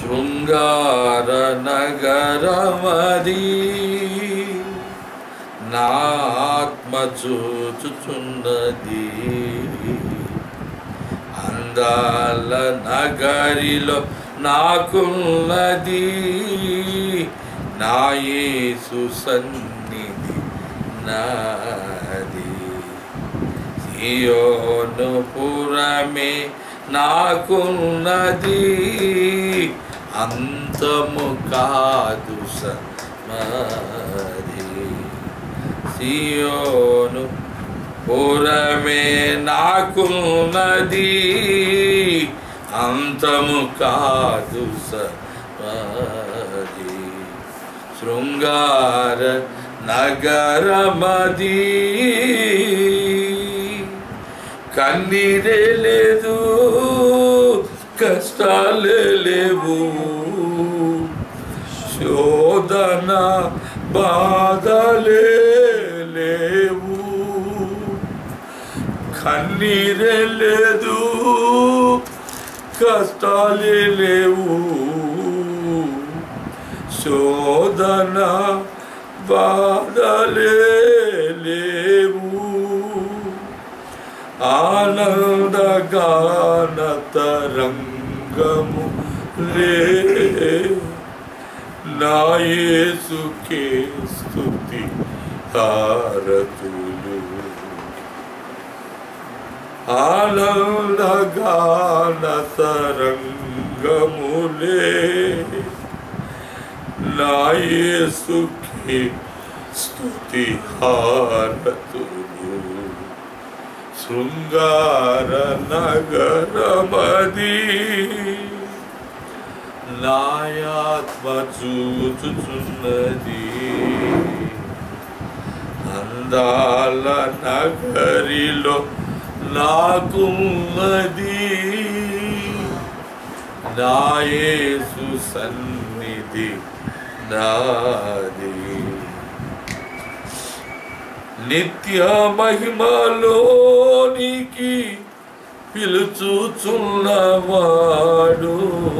శృంగార నగరమది నా ఆత్మ చూచుచున్నది అందాల నగరిలో నాకున్నది నా యేసు సన్నిధి నాది సియోను పురమే నాకున్నది అంతము కాదు సమాధి సియోను పురమే నాకున్నది అంతము కాదు సమాధి శృంగార నగరమది కన్నీరే లేదు కష్టాలే లేవు శోధన బాధలే లేవు కన్నీరే లేదు కష్టాలే లేవు శోధన బాధలే లేవు ఆనందగాన తరంగము లే నాయసుకే స్తుతి హారతులు ఆనందగాన తరంగములే నాయసుకే స్తుతి హారతులు శృంగార నగరమది నాయాత్మ చూచుచున్నది అందాల నగరిలో నాకున్నది నాయేసు సన్నిధి నాది నిత్య మహిమలోనికి పిలుచుచున్నవాడు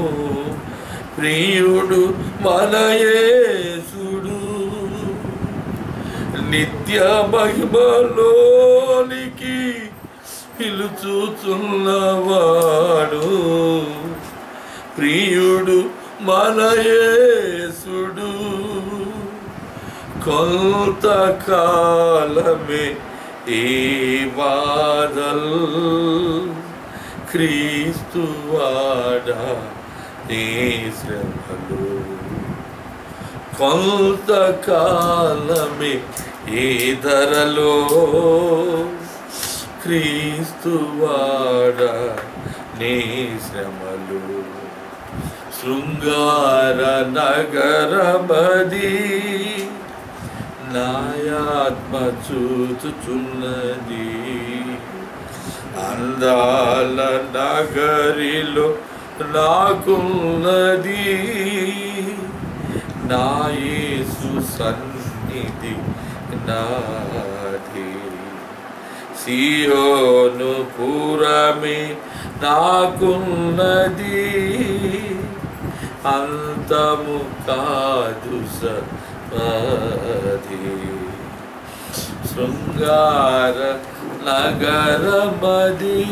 ప్రియుడు మనయేసుడు నిత్య మహిమలోనికి పిలుచుచున్నవాడు ప్రియుడు మనయేసుడు కొంతకాలమే ఈ బాధల్ క్రీస్తు వాడా నీ శ్రమలు కొంతకాలమే ఈ ధరలో క్రీస్తు వాడా నీ శ్రమలు శృంగార నగరమది నాయాత్మ చూచుచున్నది అందాల నగరిలో నాకున్నది నా యేసు సన్నిధి నాది సియోను పురమే నాకున్నది అంతము కాదు సమాధి శృంగార నగరమది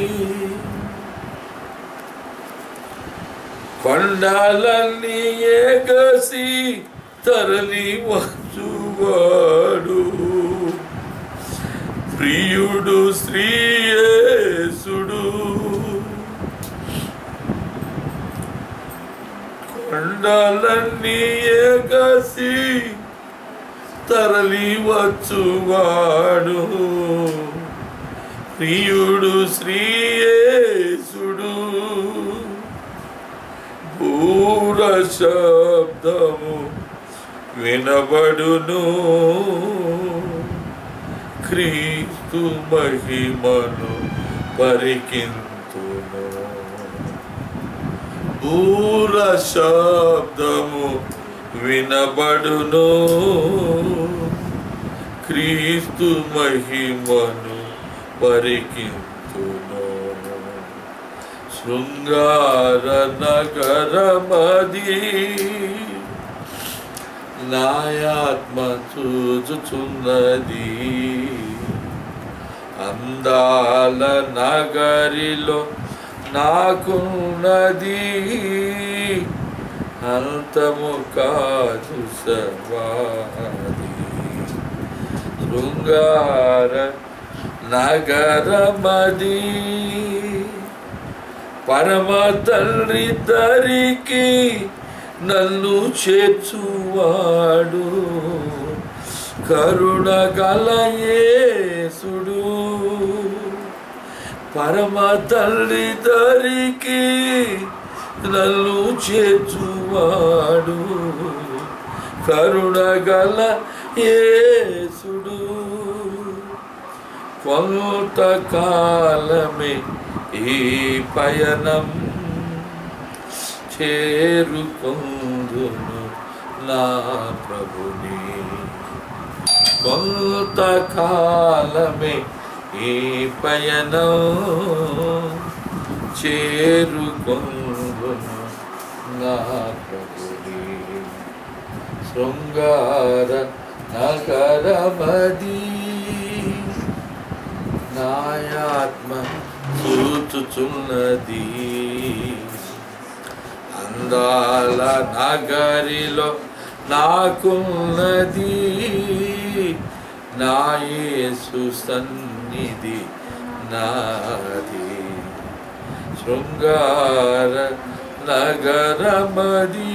కొండలన్నీ ఏగసి తరలి వచ్చువాడు ప్రియుడు శ్రీయేసుడు కొండలన్నీ ఏగసి తరలి వచ్చువాడు ప్రియుడు శ్రీయేసుడు పూర శబ్దము వినబడును క్రీస్తు మహిమను పరికింతును పూర శబ్దము వినబడును క్రీస్తు మహిమను పరికింతును శృంగార నగరమది నాయాత్మ చూచుచున్నది అందాల నగరిలో నాకున్నది అంతము కాదు సవాది శృంగార నగరమది పరమ తండ్రి దరికి నన్ను చేర్చువాడు కరుణ గలయేసుడు పరమ తండ్రి దరికి నన్ను చేర్చువాడు కరుణ గల యేసుడు కొంతకాలమే ఈ పయనం చేరుకొందును నా ప్రభుని కొంతకాలమే ఈ పయనం చేరుకొందును నా ప్రభుని శృంగార నగరమది నాయాత్మ చూచుచున్నది అందాల నగరిలో నాకున్నది నా యేసు సన్నిధి నాది శృంగార నగరమది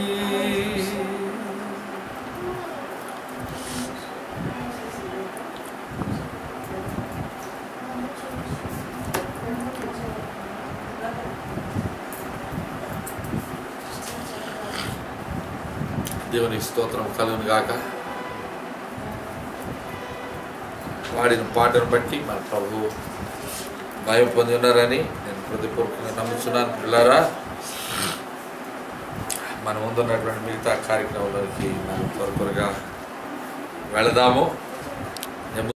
దేవుని స్తోత్రం కలుగును గాక వాడిన పాటను బట్టి మన ప్రభు భయం పొంది ఉన్నారని నేను హృదయపూర్వకంగా నమ్ముతున్నాను పిల్లారా మన ముందున్నటువంటి మిగతా కార్యక్రమంలోకి మనం త్వర త్వరగా వెళదాము